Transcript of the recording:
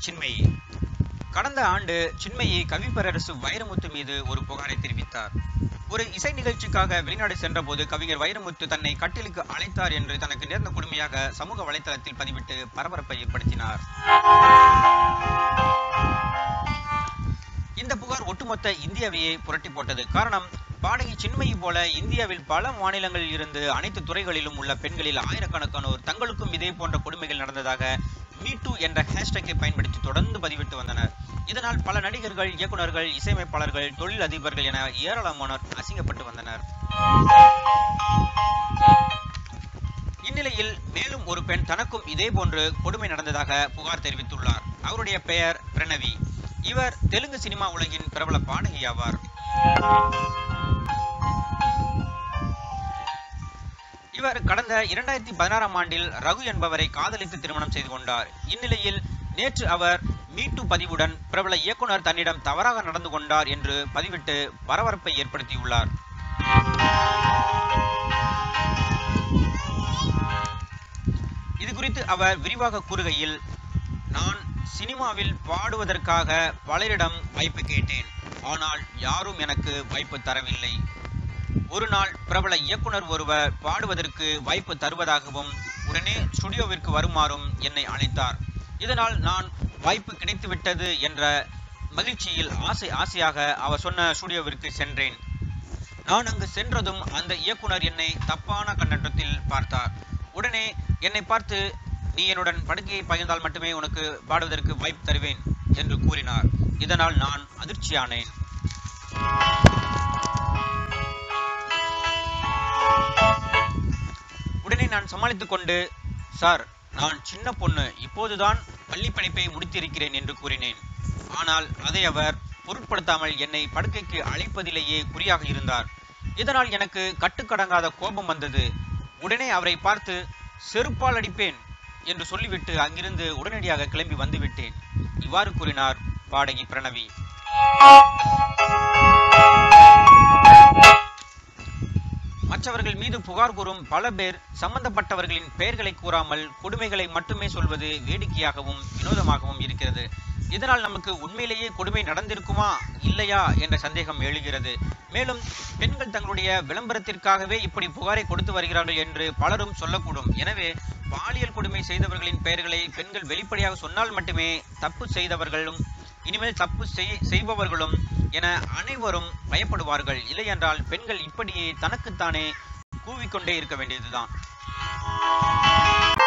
சின்மயி கடந்த ஆண்டு சின்மயி கவிப்பரசு வைரமுத்து மீது ஒரு புகாரை தெரிவித்தார் ஒரு இசை நிகழ்ச்சிக்காக வெளிநாடு சென்றபோது கவிஞர் வைரமுத்து தன்னை கட்டிலுக்கு அழைத்தார் என்று தனக்கு நேர்ந்த கொடுமையாக சமூக வலைதளத்தில் பதிவிட்டு பரபரப்பை ஏற்படுத்தினார் இந்த புகார் ஒட்டுமொத்த இந்தியாவையே புரட்டி போட்டது காரணம் பாடகி சின்மயி போல இந்தியாவில் பல மாநிலங்களில் இருந்து அனைத்து துறைகளிலும் உள்ள பெண்களில் ஆயிரக்கணக்கானோர் தங்களுக்கும் இதே போன்ற கொடுமைகள் நடந்ததாக மீட்டு என்ற ஹேஷ்டேக்கை பயன்படுத்தி தொடர்ந்து பதிவிட்டு வந்தனர் இதனால் பல நடிகர்கள் இயக்குனர்கள் இசையமைப்பாளர்கள் தொழில் அதிபர்கள் என ஏராளமானோர் அசிங்கப்பட்டு வந்தனர் இந்நிலையில் மேலும் ஒரு பெண் தனக்கும் இதே போன்று கொடுமை நடந்ததாக புகார் தெரிவித்துள்ளார் அவருடைய பெயர் பிரணவி இவர் தெலுங்கு சினிமா உலகின் பிரபல பாடகி ஆவார் இவர் கடந்த இரண்டாயிரத்தி பதினாறாம் ஆண்டில் ரகு என்பவரை காதலித்து திருமணம் செய்து கொண்டார் இந்நிலையில் நேற்று அவர் மீட்டு பதிவுடன் பிரபல இயக்குனர் தன்னிடம் தவறாக நடந்து கொண்டார் என்று பதிவிட்டு பரபரப்பை ஏற்படுத்தியுள்ளார் இது குறித்து அவர் விரிவாக கூறுகையில் நான் சினிமாவில் பாடுவதற்காக பலரிடம் வாய்ப்பு கேட்டேன் ஆனால் யாரும் எனக்கு வாய்ப்பு தரவில்லை ஒரு நாள் பிரபல இயக்குனர் ஒருவர் பாடுவதற்கு வாய்ப்பு தருவதாகவும் உடனே ஸ்டுடியோவிற்கு வருமாறும் என்னை அழைத்தார் இதனால் நான் வாய்ப்பு கிடைத்துவிட்டது என்ற மகிழ்ச்சியில் ஆசை ஆசையாக அவர் சொன்ன ஸ்டுடியோவிற்கு சென்றேன் நான் அங்கு சென்றதும் அந்த இயக்குனர் என்னை தப்பான கண்ணோட்டத்தில் பார்த்தார் உடனே என்னை பார்த்து நீ என்னுடன் படுக்கையை பகிர்ந்தால் மட்டுமே உனக்கு பாடுவதற்கு வாய்ப்பு தருவேன் என்று கூறினார் இதனால் நான் அதிர்ச்சியானேன் உடனே நான் சமாளித்துக் கொண்டு சார் நான் சின்ன பொண்ணு இப்போதுதான் பள்ளி படிப்பை முடித்திருக்கிறேன் என்று கூறினேன் ஆனால் அதை அவர் பொருட்படுத்தாமல் என்னை படுக்கைக்கு அழைப்பதிலேயே குறியாக இருந்தார் இதனால் எனக்கு கட்டுக்கடங்காத கோபம் வந்தது உடனே அவரை பார்த்து செருப்பால் அடிப்பேன் என்று சொல்லிவிட்டு அங்கிருந்து உடனடியாக கிளம்பி வந்துவிட்டேன் இவ்வாறு கூறினார் பாடகி பிரணவி மற்றவர்கள் மீது புகார் கூறும் பல பேர் சம்பந்தப்பட்டவர்களின் பெயர்களை கூறாமல் கொடுமைகளை மட்டுமே சொல்வது வேடிக்கையாகவும் வினோதமாகவும் இருக்கிறது இதனால் நமக்கு உண்மையிலேயே கொடுமை நடந்திருக்குமா இல்லையா என்ற சந்தேகம் எழுகிறது மேலும் பெண்கள் தங்களுடைய விளம்பரத்திற்காகவே இப்படி புகாரை கொடுத்து வருகிறார்கள் என்று பலரும் சொல்லக்கூடும் எனவே பாலியல் கொடுமை செய்தவர்களின் பெயர்களை பெண்கள் வெளிப்படையாக சொன்னால் மட்டுமே தப்பு செய்தவர்களும் இனிமேல் தப்பு செய் செய்பவர்களும் என அனைவரும் பயப்படுவார்கள் இல்லையென்றால் பெண்கள் இப்படியே தனக்குத்தானே கூவிக்கொண்டே இருக்க வேண்டியதுதான்